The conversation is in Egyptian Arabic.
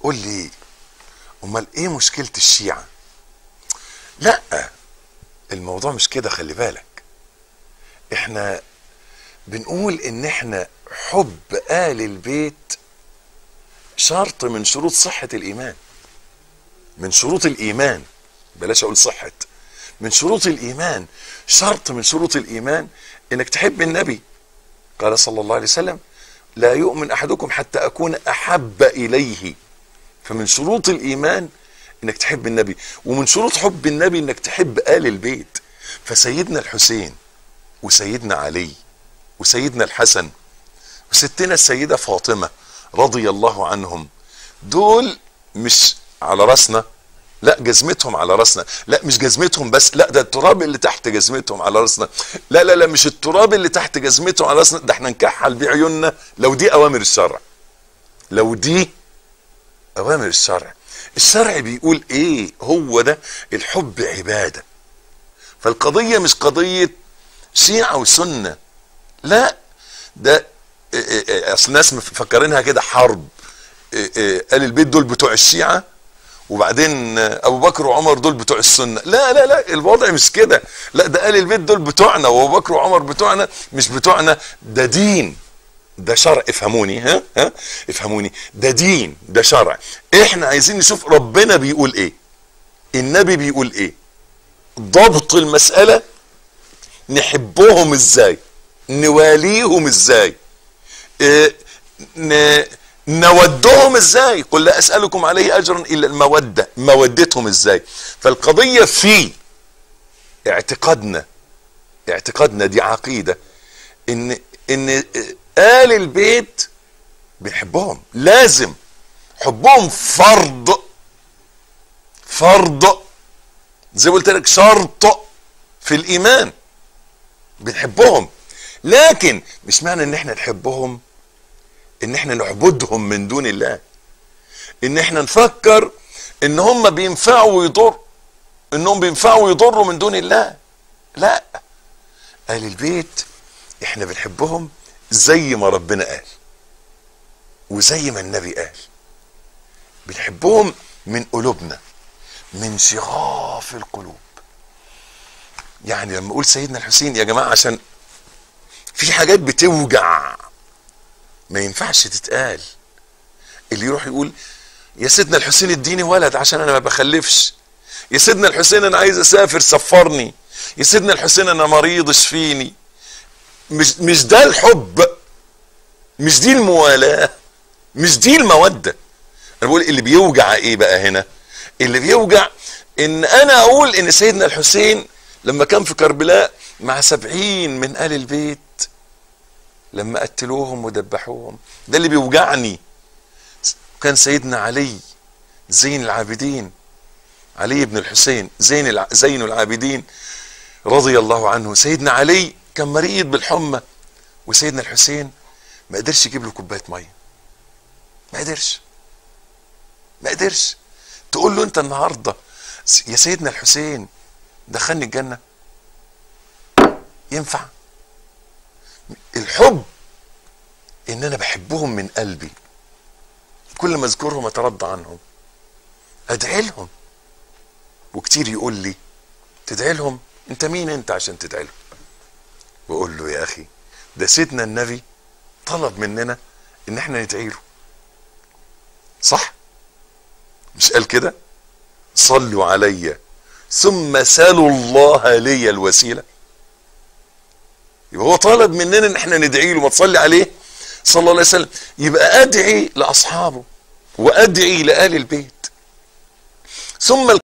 قول لي امال ايه مشكله الشيعه لا الموضوع مش كده خلي بالك احنا بنقول ان احنا حب آل البيت شرط من شروط صحة الإيمان من شروط الإيمان بلاش أقول صحة من شروط الإيمان شرط من شروط الإيمان إنك تحب النبي قال صلى الله عليه وسلم لا يؤمن أحدكم حتى أكون أحب إليه فمن شروط الإيمان إنك تحب النبي ومن شروط حب النبي إنك تحب آل البيت فسيدنا الحسين وسيدنا علي وسيدنا الحسن وستنا السيدة فاطمة رضي الله عنهم دول مش على راسنا لا جزمتهم على راسنا لا مش جزمتهم بس لا ده التراب اللي تحت جزمتهم على راسنا لا لا لا مش التراب اللي تحت جزمتهم على راسنا ده احنا نكحل بيه عيوننا لو دي اوامر الشرع لو دي اوامر الشرع الشرع بيقول ايه هو ده الحب عباده فالقضيه مش قضيه شيعه وسنه لا ده اصل الناس مفكرينها كده حرب قال البيت دول بتوع الشيعه وبعدين ابو بكر وعمر دول بتوع السنه لا لا لا الوضع مش كده لا ده قال البيت دول بتوعنا وابو بكر وعمر بتوعنا مش بتوعنا ده دين ده شرع افهموني ها ها افهموني ده دين ده شرع احنا عايزين نشوف ربنا بيقول ايه النبي بيقول ايه ضبط المساله نحبهم ازاي نواليهم ازاي إيه ن... نودهم ازاي قل لا اسالكم عليه اجرا الا الموده مودتهم ازاي فالقضيه في اعتقادنا اعتقادنا دي عقيده ان ان ال البيت بنحبهم لازم حبهم فرض فرض زي ما قلت لك شرط في الايمان بنحبهم لكن مش معنى ان احنا نحبهم ان احنا نعبدهم من دون الله ان احنا نفكر ان هم بينفعوا ويضر انهم بينفعوا ويضروا من دون الله لا اهل البيت احنا بنحبهم زي ما ربنا قال وزي ما النبي قال بنحبهم من قلوبنا من شغاف القلوب يعني لما اقول سيدنا الحسين يا جماعه عشان في حاجات بتوجع ما ينفعش تتقال اللي يروح يقول يا سيدنا الحسين اديني ولد عشان انا ما بخلفش يا سيدنا الحسين انا عايز اسافر سفرني يا سيدنا الحسين انا مريض اشفيني مش مش ده الحب مش دي الموالاه مش دي الموده انا بقول اللي بيوجع ايه بقى هنا اللي بيوجع ان انا اقول ان سيدنا الحسين لما كان في كربلاء مع سبعين من آل البيت لما قتلوهم وذبحوهم ده اللي بيوجعني كان سيدنا علي زين العابدين علي بن الحسين زين الع... زين العابدين رضي الله عنه سيدنا علي كان مريض بالحمى وسيدنا الحسين ما قدرش يجيب له كوبايه ميه ما قدرش ما قدرش تقول له انت النهارده يا سيدنا الحسين دخلني الجنه ينفع الحب ان انا بحبهم من قلبي كل ما اذكرهم اترضى عنهم ادعي لهم وكتير يقول لي تدعي لهم انت مين انت عشان تدعي لهم بقول له يا اخي ده سيدنا النبي طلب مننا ان احنا ندعي له صح مش قال كده صلوا علي ثم سالوا الله لي الوسيله يبقى هو طالب مننا ان احنا ندعي له ما تصلي عليه صلى الله عليه وسلم يبقى ادعي لاصحابه وادعي لآل البيت ثم